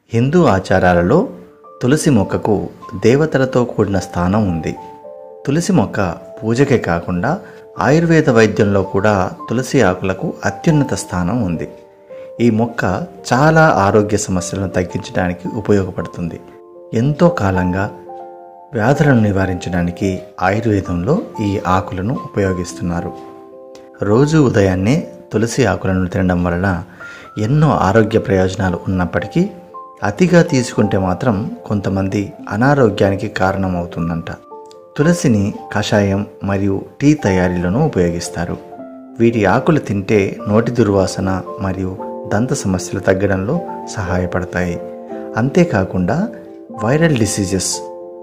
హిందూ ఆచారాలలో తులసి మొక్కకు దేవతలతో కూడిన స్థానం ఉంది తులసి మొక్క పూజకే కాకుండా ఆయుర్వేద వైద్యంలో కూడా తులసి ఆకులకు అత్యున్నత స్థానం ఉంది ఈ మొక్క చాలా ఆరోగ్య సమస్యలను తగ్గించడానికి ఉపయోగపడుతుంది ఎంతో కాలంగా వ్యాధులను నివారించడానికి ఆయుర్వేదంలో ఈ ఆకులను ఉపయోగిస్తున్నారు రోజు ఉదయాన్నే తులసి ఆకులను తినడం వలన ఎన్నో ఆరోగ్య ప్రయోజనాలు ఉన్నప్పటికీ అతిగా తీసుకుంటే మాత్రం కొంతమంది అనారోగ్యానికి కారణమవుతుందంట తులసిని కషాయం మరియు టీ తయారీలోనూ ఉపయోగిస్తారు వీటి ఆకులు తింటే నోటి దుర్వాసన మరియు దంత సమస్యలు తగ్గడంలో సహాయపడతాయి అంతేకాకుండా వైరల్ డిసీజెస్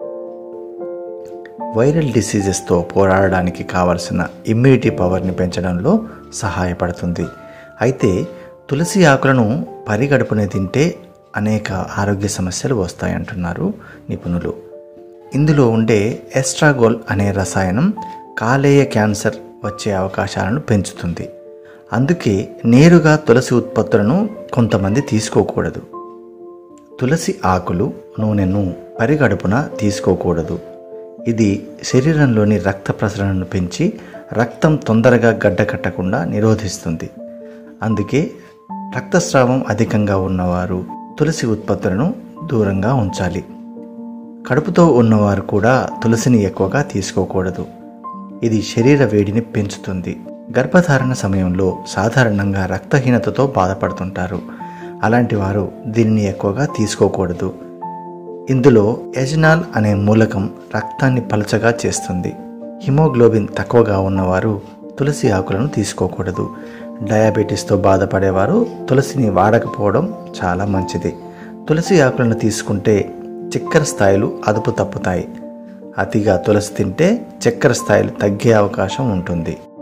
వైరల్ డిసీజెస్తో పోరాడడానికి కావలసిన ఇమ్యూనిటీ పవర్ని పెంచడంలో సహాయపడుతుంది అయితే తులసి ఆకులను పరిగడుపునే తింటే అనేక ఆరోగ్య సమస్యలు వస్తాయంటున్నారు నిపుణులు ఇందులో ఉండే ఎస్ట్రాగోల్ అనే రసాయనం కాలేయ క్యాన్సర్ వచ్చే అవకాశాలను పెంచుతుంది అందుకే నేరుగా తులసి ఉత్పత్తులను కొంతమంది తీసుకోకూడదు తులసి ఆకులు నూనెను పరిగడుపున తీసుకోకూడదు ఇది శరీరంలోని రక్త ప్రసరణను పెంచి రక్తం తొందరగా గడ్డకట్టకుండా నిరోధిస్తుంది అందుకే రక్తస్రావం అధికంగా ఉన్నవారు తులసి ఉత్పత్తులను దూరంగా ఉంచాలి కడుపుతో ఉన్నవారు కూడా తులసిని ఎక్కువగా తీసుకోకూడదు ఇది శరీర వేడిని పెంచుతుంది గర్భధారణ సమయంలో సాధారణంగా రక్తహీనతతో బాధపడుతుంటారు అలాంటి వారు దీనిని ఎక్కువగా తీసుకోకూడదు ఇందులో ఎజనాల్ అనే మూలకం రక్తాన్ని పలచగా చేస్తుంది హిమోగ్లోబిన్ తక్కువగా ఉన్నవారు తులసి ఆకులను తీసుకోకూడదు డయాబెటీస్తో బాధపడేవారు తులసిని వాడకపోవడం చాలా మంచిది తులసి ఆకులను తీసుకుంటే చక్కెర స్థాయిలు అదుపు తప్పుతాయి అతిగా తులసి తింటే చక్కెర స్థాయిలు తగ్గే అవకాశం ఉంటుంది